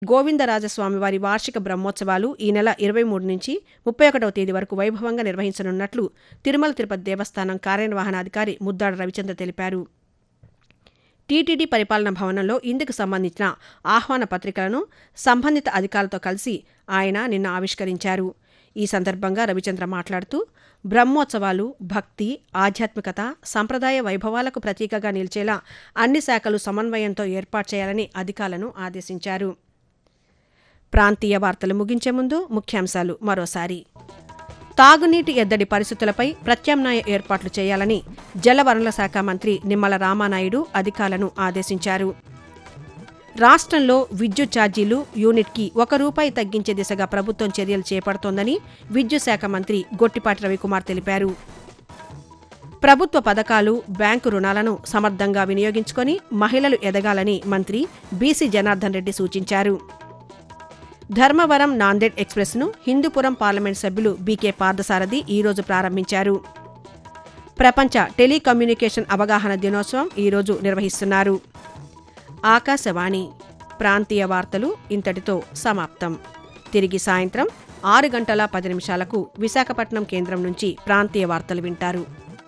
గోవిందరాజస్వామి వారి వార్షిక బ్రహ్మోత్సవాలు ఈ నెల ఇరవై మూడు నుంచి ముప్పై ఒకటవ తేదీ వరకు వైభవంగా నిర్వహించనున్నట్లు తిరుమల తిరుపతి దేవస్థానం కార్యనిర్వహణాధికారి ముద్దాడ రవిచంద్ర తెలిపారు టీటీడీ పరిపాలనా భవనంలో ఇందుకు సంబంధించిన ఆహ్వాన పత్రికలను సంబంధిత అధికారులతో కలిసి ఆయన నిన్న ఆవిష్కరించారు ఈ సందర్భంగా రవిచంద్ర మాట్లాడుతూ బ్రహ్మోత్సవాలు భక్తి ఆధ్యాత్మికత సంప్రదాయ వైభవాలకు ప్రతీకగా నిలిచేలా అన్ని శాఖలు సమన్వయంతో ఏర్పాటు చేయాలని అధికారులను ఆదేశించారు ప్రాంతీయ వార్తలు ముగించే ముందు ముఖ్యాంశాలు మరోసారి తాగునీటి ఎద్దడి పరిస్థితులపై ప్రత్యామ్నాయ ఏర్పాట్లు చేయాలని జలవనరుల శాఖ మంత్రి నిమ్మల రామానాయుడు అధికారులను ఆదేశించారు రాష్ట్రంలో విద్యుత్ ఛార్జీలు యూనిట్కి ఒక రూపాయి తగ్గించే దిశగా ప్రభుత్వం చర్యలు చేపడుతోందని విద్యుత్ శాఖ మంత్రి గొట్టిపాటి రవికుమార్ తెలిపారు ప్రభుత్వ పథకాలు బ్యాంకు రుణాలను సమర్థంగా వినియోగించుకొని మహిళలు ఎదగాలని మంత్రి బీసీ జనార్దన్ రెడ్డి సూచించారు ధర్మవరం నాందేడ్ ఎక్స్ప్రెస్ను హిందూపురం పార్లమెంట్ సభ్యులు బీకే పార్థసారథి ఈరోజు ప్రారంభించారు ప్రపంచ టెలికమ్యూనికేషన్ అవగాహన దినోత్సవం ఈరోజు నిర్వహిస్తున్నారు ఆకాశవాణి ప్రాంతీయ వార్తలు ఇంతటితో సమాప్తం తిరిగి సాయంత్రం ఆరు గంటల పది నిమిషాలకు విశాఖపట్నం కేంద్రం నుంచి ప్రాంతీయ వార్తలు వింటారు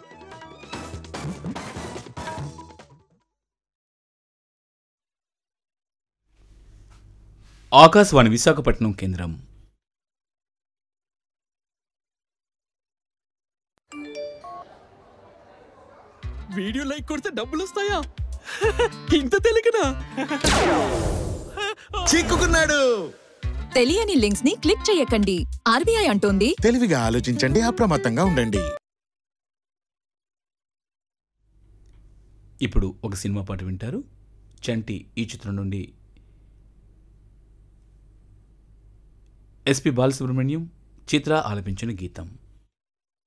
ఆకాశవాణి విశాఖపట్నం కేంద్రం వీడియో లైక్ కొడితే డబ్బులు వస్తాయా ఇంత తెలియకనా చిక్కుకున్నాడు తెలియని లింక్స్ ని క్లిక్ చేయకండి ఆర్బీఐ అంటోంది తెలివిగా ఆలోచించండి అప్రమత్తంగా ఉండండి ఇప్పుడు ఒక సినిమా పాట వింటారు చంటి ఈ చిత్రం నుండి ఎస్పి బాలసుబ్రహ్మణ్యం చిత్ర ఆలపించిన గీతం